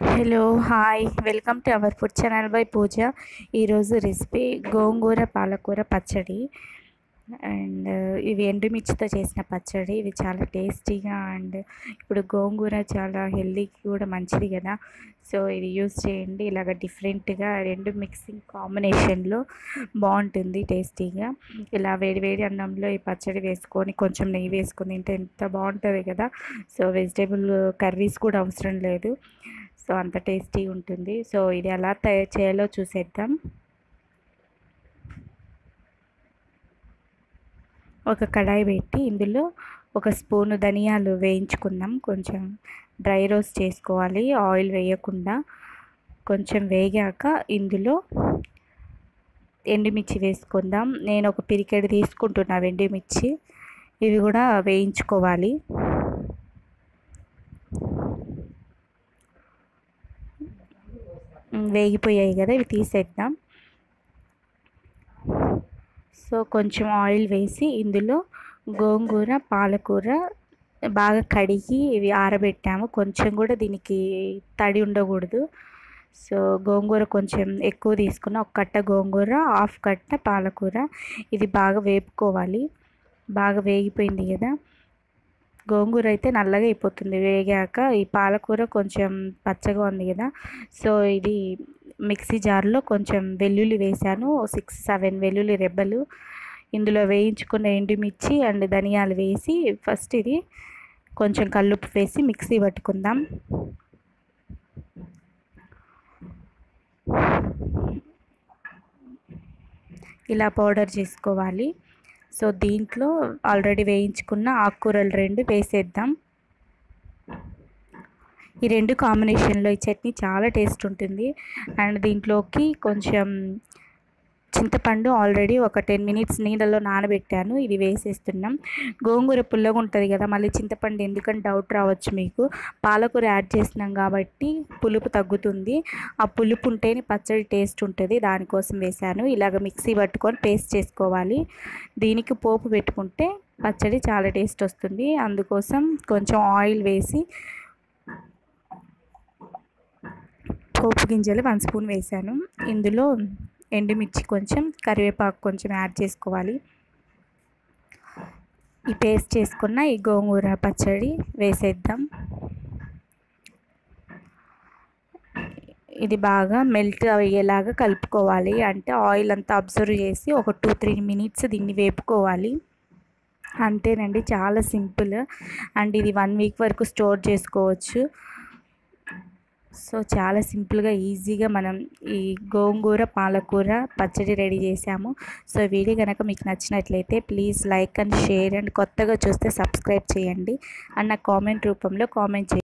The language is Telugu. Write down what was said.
hello hi welcome to our food channel by Pooja ఈరోజు రెసిపీ గోంగూర పాలకూర పచ్చడి అండ్ ఇవి ఎండుమిర్చితో చేసిన పచ్చడి ఇవి చాలా టేస్టీగా అండ్ ఇప్పుడు గోంగూర చాలా హెల్దీకి కూడా మంచిది కదా సో ఇది యూస్ చేయండి ఇలాగ డిఫరెంట్గా రెండు మిక్సింగ్ కాంబినేషన్లో బాగుంటుంది టేస్టీగా ఇలా వేడి వేడి అన్నంలో ఈ పచ్చడి వేసుకొని కొంచెం నెయ్యి వేసుకొని తింటే ఎంత బాగుంటుంది కదా సో వెజిటేబుల్ కర్రీస్ కూడా అవసరం లేదు సో అంత టేస్టీ ఉంటుంది సో ఇది ఎలా తయారు చేయాలో చూసేద్దాం ఒక కడాయి పెట్టి ఇందులో ఒక స్పూను ధనియాలు వేయించుకుందాం కొంచెం డ్రై రోస్ట్ చేసుకోవాలి ఆయిల్ వేయకుండా కొంచెం వేగాక ఇందులో ఎండుమిర్చి వేసుకుందాం నేను ఒక పిరికెడు తీసుకుంటున్నా ఎండుమిర్చి ఇవి కూడా వేయించుకోవాలి వేగిపోయాయి కదా ఇవి తీసేద్దాం సో కొంచెం ఆయిల్ వేసి ఇందులో గోంగూర పాలకూర బాగా కడిగి ఇవి ఆరబెట్టాము కొంచెం కూడా దీనికి తడి ఉండకూడదు సో గోంగూర కొంచెం ఎక్కువ తీసుకున్న ఒక కట్ట గోంగూర హాఫ్ కట్ట పాలకూర ఇది బాగా వేపుకోవాలి బాగా వేగిపోయింది కదా గోంగూర అయితే నల్లగా అయిపోతుంది వేగాక ఈ పాలకూర కొంచెం పచ్చగా ఉంది కదా సో ఇది మిక్సీ జార్లో కొంచెం వెల్లుల్లి వేసాను సిక్స్ సెవెన్ వెల్లుల్లి రెబ్బలు ఇందులో వేయించుకున్న ఎండుమిర్చి అండ్ ధనియాలు వేసి ఫస్ట్ ఇది కొంచెం కల్లుప్పు వేసి మిక్సీ పట్టుకుందాం ఇలా పౌడర్ చేసుకోవాలి సో దీంట్లో ఆల్రెడీ వేయించుకున్న ఆకుకూరలు రెండు వేసేద్దాం ఈ రెండు కాంబినేషన్లో ఈ చట్నీ చాలా టేస్ట్ ఉంటుంది అండ్ దీంట్లోకి కొంచెం చింతపండు ఆల్రెడీ ఒక టెన్ మినిట్స్ నీళ్ళలో నానబెట్టాను ఇది వేసేస్తున్నాం గోంగూర పుల్లగా ఉంటుంది కదా మళ్ళీ చింతపండు ఎందుకని డౌట్ రావచ్చు మీకు పాలకూర యాడ్ చేస్తున్నాం కాబట్టి పులుపు తగ్గుతుంది ఆ పులుపు ఉంటేనే పచ్చడి టేస్ట్ ఉంటుంది దానికోసం వేశాను ఇలాగ మిక్సీ పట్టుకొని పేస్ట్ చేసుకోవాలి దీనికి పోపు పెట్టుకుంటే పచ్చడి చాలా టేస్ట్ వస్తుంది అందుకోసం కొంచెం ఆయిల్ వేసి పోపు గింజలు వన్ స్పూన్ వేసాను ఇందులో ఎండుమిర్చి కొంచెం కరివేపాకు కొంచెం యాడ్ చేసుకోవాలి ఈ పేస్ట్ చేసుకున్న ఈ గోంగూర పచ్చడి వేసేద్దాం ఇది బాగా మెల్ట్ అయ్యేలాగా కలుపుకోవాలి అంటే ఆయిల్ అంతా అబ్జర్వ్ చేసి ఒక టూ త్రీ మినిట్స్ దీన్ని వేపుకోవాలి అంతేనండి చాలా సింపుల్ అండ్ ఇది వన్ వీక్ వరకు స్టోర్ చేసుకోవచ్చు సో చాలా సింపుల్గా ఈజీగా మనం ఈ గోంగూర పాలకూర పచ్చడి రెడీ చేసాము సో వీడియో కనుక మీకు నచ్చినట్లయితే please like and share and కొత్తగా చూస్తే సబ్స్క్రైబ్ చేయండి అండ్ నా కామెంట్ రూపంలో కామెంట్ చేయండి